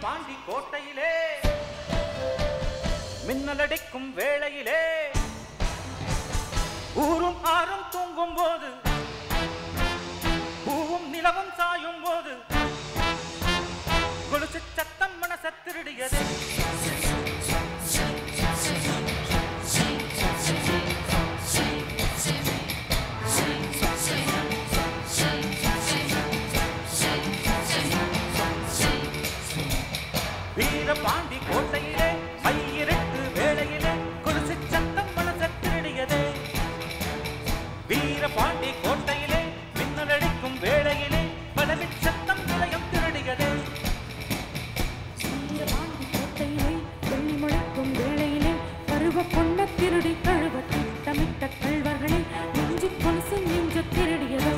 பாண்டி கோட்டையிலே மின்னலடிக்கும் வேளையிலே ஊரும் ஆறும் தூங்கும் போது பூவும் நிலவும் சாயும் போது கொலுசு சத்தம் மனச திருடியது வீர பாண்டி கோட்டையிலே மையிரட்டு வேளையிலே கொலுசு சத்தம் மனச திருடியதே வீர பாண்டி கோட்டையிலே மின்னலடிக்கும் வேளையிலே பலவி சத்தம் நிலையம் திருடியதே வீரபாண்டி கோட்டையிலே வெள்ளி முழக்கும் வேளையிலே பருவ பொன்ன திருடி கழுவ திட்டமிட்ட கள்வர்களை நெஞ்சு கொலுசு நெஞ்சு திருடியதோ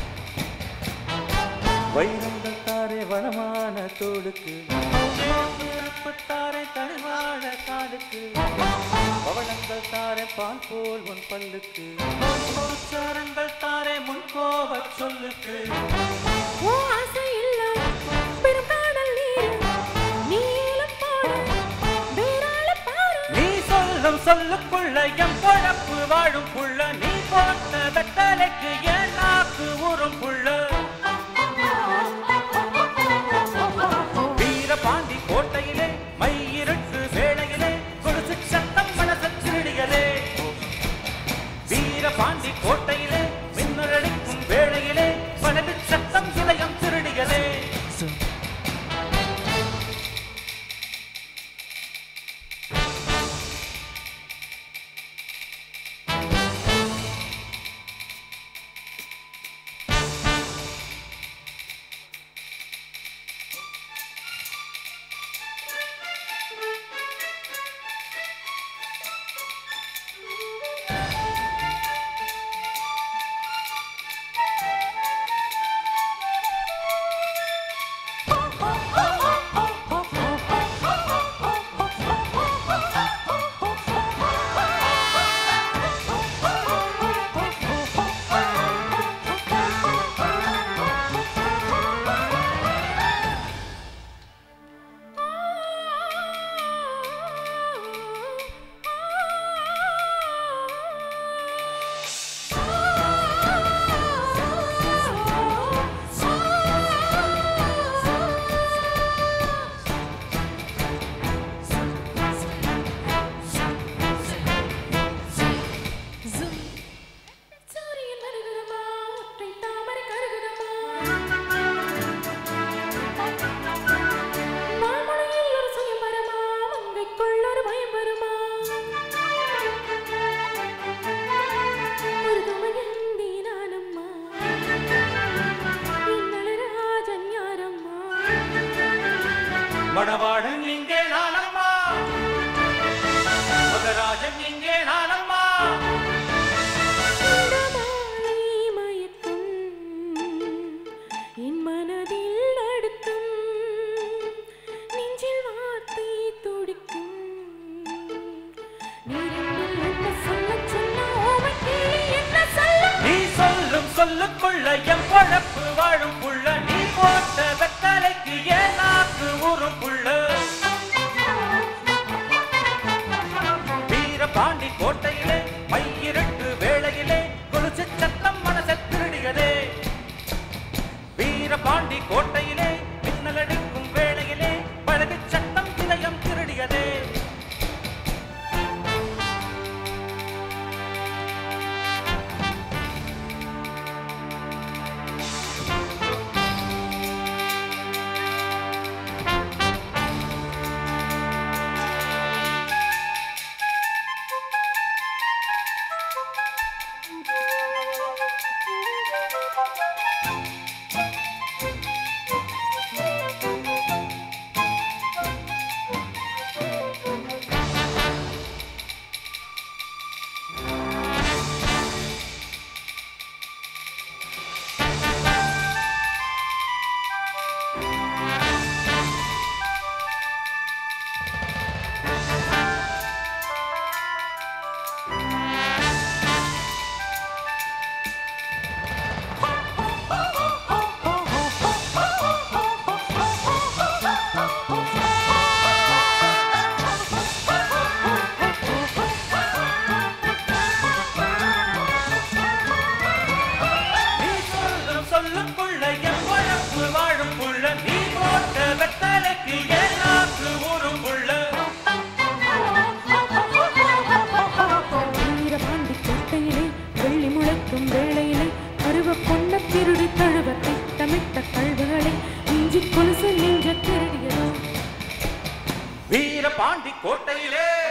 வைரங்கள் தாரே வளமான தோடுக்கு இருப்பு தாரே தனிவாழ காலுக்கு பவளங்கள் தாரே பால் போல் உன் பல்லுக்கு சாரங்கள் தாரே முன் கோப சொல்லுக்கு ஓ ஆசை இல்லை பெரும் காதல் நீர் நீ ஏலம் பாடு வேறாள பாரு நீ சொல்லும் சொல்லுக்குள்ள என் பொழப்பு வாழும் புள்ள நீ போட்ட வெட்டலைக்கு என் நாக்கு ஊறும் புள்ள வீரபாண்டி கோட்டையிலே மையிருட்டு வேளையிலே கொலுசு சத்தம் மனச திருடியலே வீரபாண்டி கோட்டையிலே மின்னலடிக்கும் வேளையிலே வலது சத்தம் இளையம் திருடியலே சூரியன் வருகிறமா ஒற்றை தாமரை கருகுதமா மாமலையில் ஒரு சுயம் வருமா மங்கைக்குள் ஒரு பயம் வருமா ஒரு துமையந்தி நானம்மா இன்னொரு ராஜன் யாரம்மா மணவாளன் இங்கே நானம்மா மகராஜன் இங்கே நானம்மா இந்த மாலை மயக்கம் என் மனதில் அடுக்கும் நெஞ்சில் வார்த்தை துடிக்கும் நீரில் என்ன சொல்லச் சொன்ன ஓமைக்கிளி என்ன சொல்ல நீ சொல்லும் சொல்லுக்குள்ள என் பொழப்பு வாழும் புள்ள நீ போட்ட வெத்தலைக்கு ஏன் நாக்கு ஊறும் புள்ள கொலுசு நெஞ்ச திருடியதோ வீர பாண்டி கோட்டையிலே